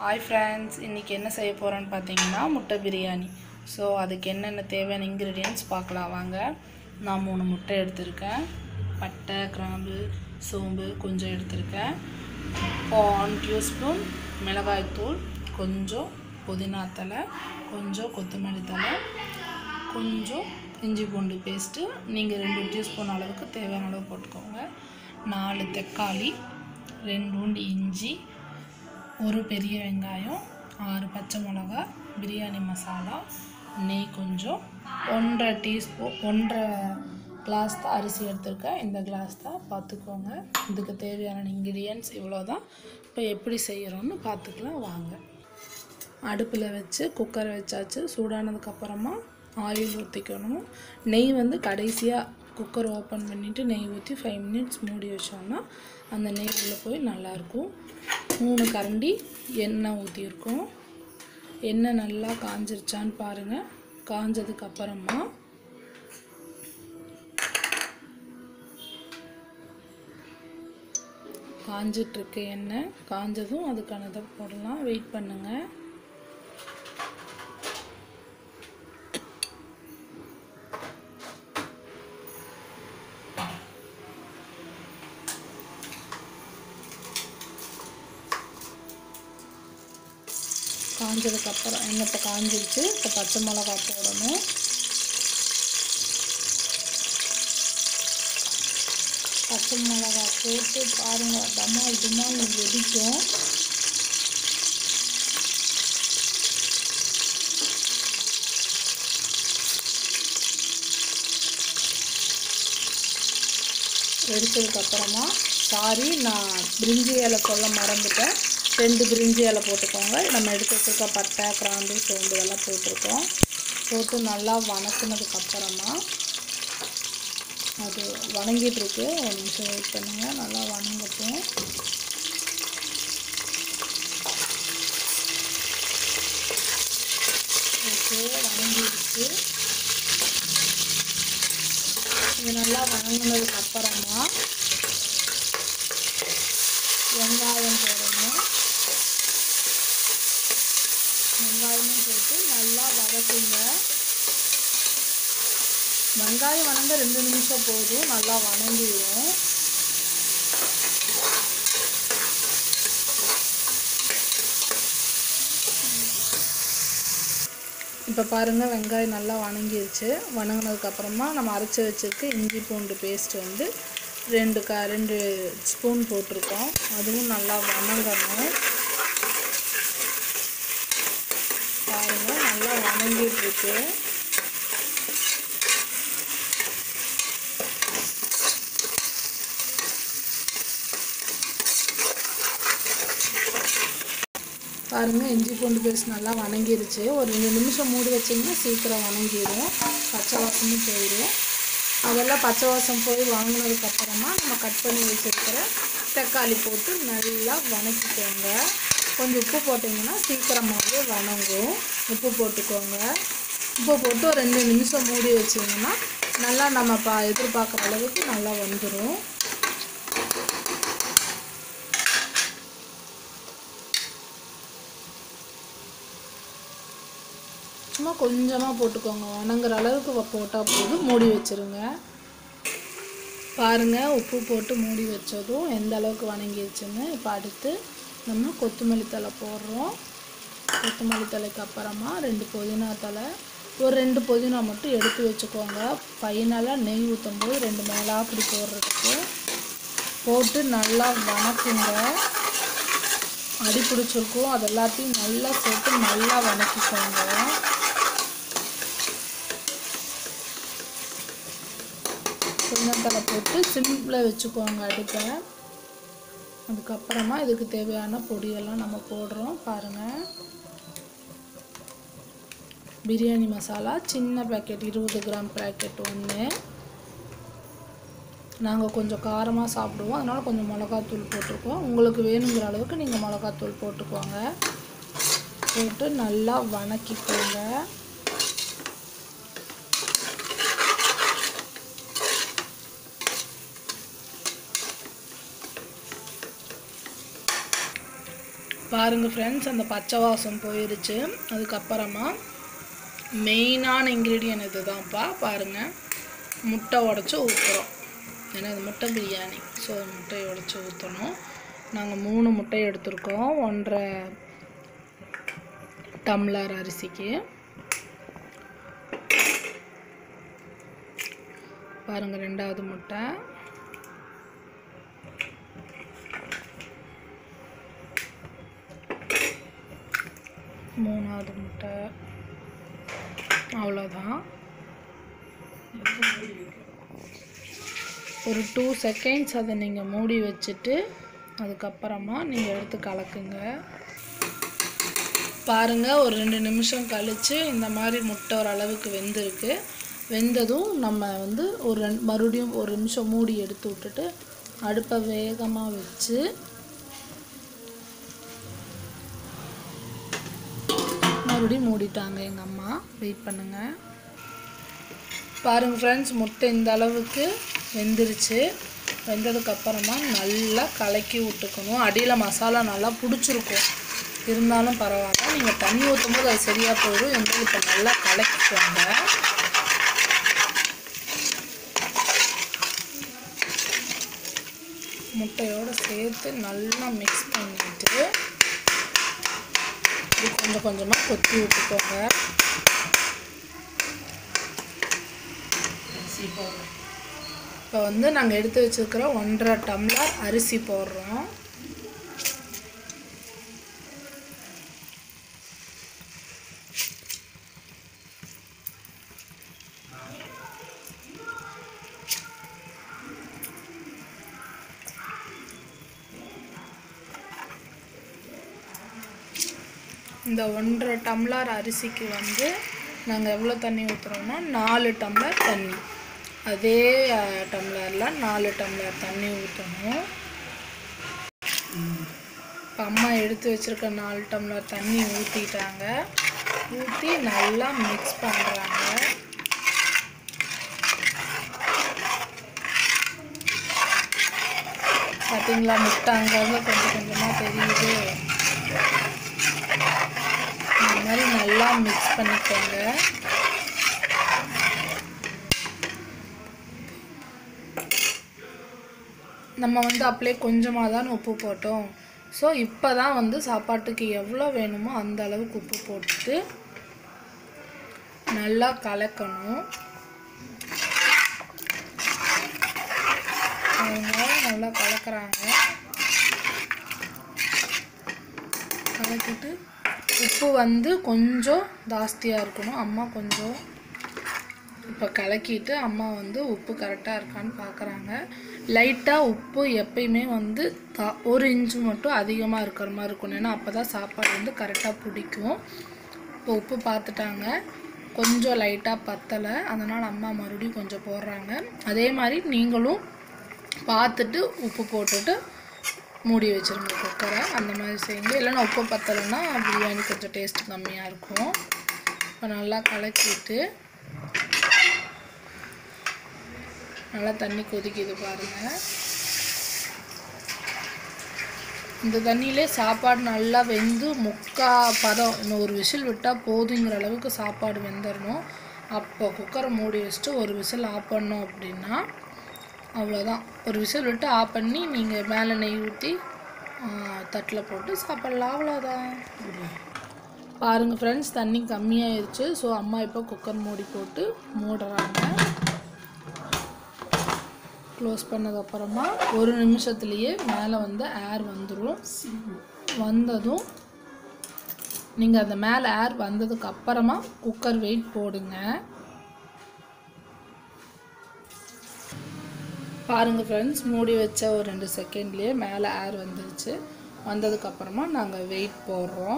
hi friends இன்றைக்கி என்ன செய்ய போகிறோன்னு பார்த்தீங்கன்னா முட்டை பிரியாணி ஸோ அதுக்கு என்னென்ன தேவையான இன்க்ரீடியன்ஸ் பார்க்கலாம் வாங்க நான் மூணு முட்டை எடுத்திருக்கேன் பட்டை கிராம்பு சோம்பு கொஞ்சம் எடுத்திருக்கேன் ஒன் டியூஸ்பூன் மிளகாய்த்தூள் கொஞ்சம் புதினா தலை கொஞ்சம் கொத்தமல்லி தலை கொஞ்சம் இஞ்சி பூண்டு பேஸ்ட்டு நீங்கள் ரெண்டு டீஸ்பூன் அளவுக்கு தேவையான அளவு போட்டுக்கோங்க நாலு தக்காளி ரெண்டு உண்டு இஞ்சி ஒரு பெரிய வெங்காயம் ஆறு பச்சை மிளகா பிரியாணி மசாலா நெய் கொஞ்சம் ஒன்றரை டீஸ்பூன் ஒன்றரை கிளாஸ் தான் அரிசி எடுத்திருக்கேன் இந்த கிளாஸ் தான் பார்த்துக்கோங்க இதுக்கு தேவையான இன்க்ரீடியன்ஸ் இவ்வளோ தான் இப்போ எப்படி செய்கிறோன்னு பார்த்துக்கலாம் வாங்க அடுப்பில் வச்சு குக்கரை வச்சாச்சு சூடானதுக்கப்புறமா ஆயில் ஊற்றிக்கணும் நெய் வந்து கடைசியாக குக்கர் ஓப்பன் பண்ணிவிட்டு நெய் ஊற்றி ஃபைவ் மினிட்ஸ் மூடி வச்சோம்னா அந்த நெய் உள்ளே போய் நல்லாயிருக்கும் மூணு கரண்டி எண்ணெய் ஊற்றிருக்கோம் எண்ணெய் நல்லா காஞ்சிருச்சான்னு பாருங்கள் காஞ்சதுக்கப்புறமா காஞ்சிட்ருக்கு எண்ணெய் காஞ்சதும் அதுக்கானதை போடலாம் வெயிட் பண்ணுங்கள் காஞ்சதுக்கப்புறம் எண்ணெய் இப்போ காஞ்சிருச்சு இப்போ பச்சை மிளகா போடணும் பச்சை மிளகா போட்டு பாருங்கள் டமால் டிமால் வெடிக்கும் வெடிச்சதுக்கப்புறமா சாரி நான் பிரிஞ்சி இலை சொல்ல மறந்துட்டேன் ரெண்டு பிரிஞ்சி இலை போட்டுக்கோங்க நம்ம எடுத்து வச்சுருக்க பட்டை கிராம்பு சோம்பு இதெல்லாம் போட்டிருக்கோம் போட்டு நல்லா வணக்கினதுக்கப்புறமா அது வணங்கிட்டுருக்கு ஒரு நிமிஷம் வெயிட் பண்ணுங்கள் நல்லா வணங்கட்டும் ஓகே வணங்கிடுச்சு இது நல்லா வணங்கினதுக்கு அப்புறமா வெங்காயம் போடணும் வெங்காயமும் போட்டு நல்லா வதக்குங்க வெங்காயம் வணங்க ரெண்டு நிமிஷம் போதும் நல்லா வணங்கிடும் இப்போ பாருங்கள் வெங்காயம் நல்லா வணங்கிருச்சு வணங்கினதுக்கப்புறமா நம்ம அரைச்சி வச்சுருக்க இஞ்சி பூண்டு பேஸ்ட் வந்து ரெண்டு க ரெண்டு ஸ்பூன் போட்டிருக்கோம் அதுவும் நல்லா வணங்கணும் பாருங்கள் நல்லா வணங்கிட்டுருக்கு பாருங்கள் இஞ்சி பூண்டு பேஸ்ட் நல்லா வணங்கிருச்சு ஒரு ரெண்டு நிமிஷம் மூடி வச்சிங்கன்னா சீக்கிரம் வணங்கிடும் பச்சை வாசமும் போயிடும் அதெல்லாம் பச்சை வாசம் போய் வாங்கினதுக்கப்புறமா நம்ம கட் பண்ணி வச்சுருக்கிற தக்காளி போட்டு நல்லா வணக்கிக்கோங்க கொஞ்சம் உப்பு போட்டிங்கன்னா சீக்கிரமாகவே வணங்கும் உப்பு போட்டுக்கோங்க உப்பு போட்டு ஒரு ரெண்டு நிமிஷம் மூடி வச்சிங்கன்னா நல்லா நம்ம பா எதிர்பார்க்குற அளவுக்கு நல்லா வந்துடும் சும்மா கொஞ்சமாக போட்டுக்கோங்க வணங்குற அளவுக்கு போட்டால் போதும் மூடி வச்சுருங்க பாருங்கள் உப்பு போட்டு மூடி வச்சதும் எந்த அளவுக்கு வணங்கிடுச்சுன்னு இப்போ அடுத்து நம்ம கொத்தமல்லி தலை போடுறோம் கொத்தமல்லி தலைக்கு அப்புறமா ரெண்டு புதினா தலை ஒரு ரெண்டு புதினா மட்டும் எடுத்து வச்சுக்கோங்க ஃபைனலாக நெய் ஊற்றும் போது ரெண்டு மேலே அப்படி போடுறதுக்கு போட்டு நல்லா வணக்குங்க அடி பிடிச்சிருக்கும் அது எல்லாத்தையும் நல்லா சேர்த்து நல்லா வணக்கிக்கோங்க புதினத்தலை போட்டு சிம்பிளில் வச்சுக்கோங்க அடுப்பை அதுக்கப்புறமா இதுக்கு தேவையான பொடியெல்லாம் நம்ம போடுறோம் பாருங்கள் பிரியாணி மசாலா சின்ன பேக்கெட் இருபது கிராம் பேக்கெட் ஒன்று நாங்கள் கொஞ்சம் காரமாக சாப்பிடுவோம் அதனால் கொஞ்சம் மிளகாத்தூள் போட்டிருக்கோம் உங்களுக்கு வேணுங்கிற அளவுக்கு நீங்கள் மிளகாத்தூள் போட்டுக்கோங்க போட்டு நல்லா வணக்கிக்கோங்க பாருங்கள் ஃப்ரெண்ட்ஸ் அந்த பச்சை வாசம் போயிருச்சு அதுக்கப்புறமா மெயினான இன்க்ரீடியன்ட் இது தான்ப்பா பாருங்கள் முட்டை உடச்சி ஊற்றுறோம் ஏன்னா இது முட்டை பிரியாணி ஸோ முட்டையை உடச்சி ஊற்றணும் நாங்கள் மூணு முட்டை எடுத்திருக்கோம் ஒன்றரை டம்ளர் அரிசிக்கு பாருங்கள் ரெண்டாவது முட்டை மூணாவது முட்டை அவ்வளோதான் ஒரு டூ செகண்ட்ஸ் அதை நீங்கள் மூடி வச்சுட்டு அதுக்கப்புறமா நீங்கள் எடுத்து கலக்குங்க பாருங்கள் ஒரு ரெண்டு நிமிஷம் கழித்து இந்த மாதிரி முட்டை ஒரு அளவுக்கு வெந்திருக்கு வெந்ததும் நம்ம வந்து ஒரு ரெண்டு மறுபடியும் ஒரு நிமிஷம் மூடி எடுத்து விட்டுட்டு அடுப்பை வேகமாக வச்சு மறுபடியும் மூடிட்டாங்க எங்கள் அம்மா வெயிட் பண்ணுங்கள் பாருங்கள் ஃப்ரெண்ட்ஸ் முட்டை இந்த அளவுக்கு வெந்துருச்சு வெந்ததுக்கப்புறமா நல்லா கலக்கி விட்டுக்கணும் அடியில் மசாலா நல்லா பிடிச்சிருக்கும் இருந்தாலும் பரவாயில்ல நீங்கள் தண்ணி ஊற்றும் போது அது சரியாக போயிடும் எங்களுக்கு இப்போ நல்லா கலக்கிக்கோங்க முட்டையோடு சேர்த்து நல்லா மிக்ஸ் பண்ணிட்டு இது கொஞ்சம் கொஞ்சமாக கொத்தி விட்டுக்கோங்க இப்போ வந்து நாங்கள் எடுத்து வச்சுருக்கிற ஒன்றரை டம்ளர் அரிசி போடுறோம் இந்த ஒன்றரை டம்ளர் அரிசிக்கு வந்து நாங்கள் எவ்வளோ தண்ணி ஊற்றுறோம்னா நாலு டம்ளர் தண்ணி அதே அஹ், டம்ளரில் நாலு டம்ளர் தண்ணி ஊற்றணும் இப்போ அம்மா எடுத்து வச்சுருக்க நாலு டம்ளர் தண்ணி ஊற்றிட்டாங்க ஊற்றி நல்லா மிக்ஸ் பண்ணுறாங்க பார்த்தீங்களா முட்டை அங்கங்கே கொஞ்சம் கொஞ்சமாக தெரியுது இந்த மாதிரி நல்லா மிக்ஸ் பண்ணிக்கோங்க நம்ம வந்து அப்படியே கொஞ்சமாக தான் உப்பு போட்டோம் ஸோ இப்போ தான் வந்து சாப்பாட்டுக்கு எவ்வளோ வேணுமோ அந்த அளவுக்கு உப்பு போட்டுட்டு நல்லா கலக்கணும் அவங்க நல்லா கலக்குறாங்க கலக்கிட்டு உப்பு வந்து கொஞ்சம் ஜாஸ்தியாக இருக்கணும் அம்மா கொஞ்சம் இப்போ கலக்கிட்டு அம்மா வந்து உப்பு கரெக்டாக இருக்கான்னு பார்க்குறாங்க லைட்டாக உப்பு எப்பயுமே வந்து த ஒரு இன்ச்சு மட்டும் அதிகமாக இருக்கிற மாதிரி இருக்கணும் ஏன்னா அப்போ தான் சாப்பாடு வந்து கரெக்டாக பிடிக்கும் இப்போ உப்பு பார்த்துட்டாங்க கொஞ்சம் லைட்டாக பத்தலை அதனால் அம்மா மறுபடியும் கொஞ்சம் போடுறாங்க அதே மாதிரி நீங்களும் பார்த்துட்டு உப்பு போட்டுட்டு மூடி வச்சிருங்க குக்கரை அந்த மாதிரி செய்யுங்க இல்லைன்னா உப்பு பத்தலைன்னா பிரியாணி கொஞ்சம் டேஸ்ட் கம்மியாக இருக்கும் இப்போ நல்லா கலக்கிட்டு நல்லா தண்ணி கொதிக்குது பாருங்கள் இந்த தண்ணியிலே சாப்பாடு நல்லா வெந்து முக்கா பதம் இன்னும் ஒரு விசில் விட்டால் போதுங்கிற அளவுக்கு சாப்பாடு வெந்துடணும் அப்போ குக்கரை மூடி வச்சுட்டு ஒரு விசில் ஆஃப் பண்ணோம் அப்படின்னா அவ்வளோதான் ஒரு விசில் விட்டு ஆஃப் பண்ணி நீங்கள் மேலே நெய் ஊற்றி தட்டில் போட்டு சாப்பிட்லாம் அவ்வளோதான் பாருங்கள் ஃப்ரெண்ட்ஸ் தண்ணி கம்மியாயிருச்சு ஸோ அம்மா இப்போ குக்கர் மூடி போட்டு மூடுறாங்க க்ளோஸ் பண்ணதுக்கப்புறமா ஒரு நிமிஷத்துலேயே மேலே வந்து ஏர் வந்துடும் வந்ததும் நீங்கள் அந்த மேலே ஏர் வந்ததுக்கு அப்புறமா குக்கர் வெயிட் போடுங்க பாருங்கள் ஃப்ரெண்ட்ஸ் மூடி வச்ச ஒரு ரெண்டு செகண்ட்லேயே மேலே ஏர் வந்துருச்சு வந்ததுக்கப்புறமா நாங்கள் வெயிட் போடுறோம்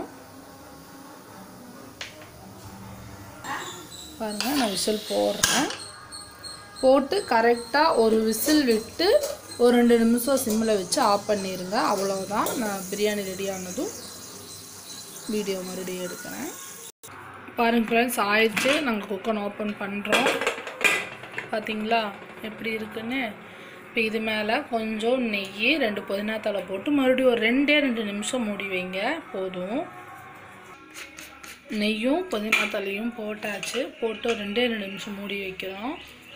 பாருங்கள் நான் விசில் போடுறேன் போட்டு கரெக்டாக ஒரு விசில் விட்டு ஒரு ரெண்டு நிமிஷம் சிம்மில் வச்சு ஆஃப் பண்ணிடுங்க அவ்வளோதான் நான் பிரியாணி ரெடி ஆனதும் வீடியோ மறுபடியும் எடுக்கிறேன் பாருங்க ஃப்ரெண்ட்ஸ் ஆயிடுச்சு நாங்கள் குக்கன் ஓப்பன் பண்ணுறோம் பார்த்தீங்களா எப்படி இருக்குன்னு இப்போ இது மேலே கொஞ்சம் நெய் ரெண்டு புதினா தலை போட்டு மறுபடியும் ஒரு ரெண்டே ரெண்டு நிமிஷம் மூடி வைங்க போதும் நெய்யும் புதினா தலையும் போட்டாச்சு போட்டு ஒரு ரெண்டே ரெண்டு நிமிஷம் மூடி வைக்கிறோம்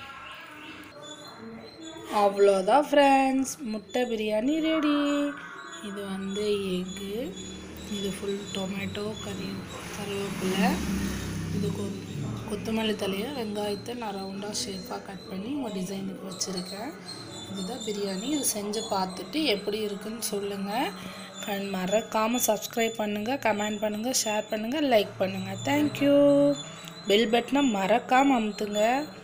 அவ்வளோதான் ஃப்ரெண்ட்ஸ் முட்டை பிரியாணி ரெடி இது வந்து எக்கு இது ஃபுல் டொமேட்டோ கறி கருவேப்பிலை இது கொ கொத்தமல்லி தலையை வெங்காயத்தை நான் ரவுண்டாக ஷேப்பாக கட் பண்ணி உங்கள் டிசைனுக்கு வச்சுருக்கேன் இதுதான் பிரியாணி இது செஞ்சு பார்த்துட்டு எப்படி இருக்குன்னு சொல்லுங்கள் அண்ட் மறக்காமல் சப்ஸ்கிரைப் பண்ணுங்கள் கமெண்ட் பண்ணுங்கள் ஷேர் பண்ணுங்கள் லைக் பண்ணுங்கள் தேங்க்யூ பெல் பட்டனை மறக்காமல் அமுத்துங்க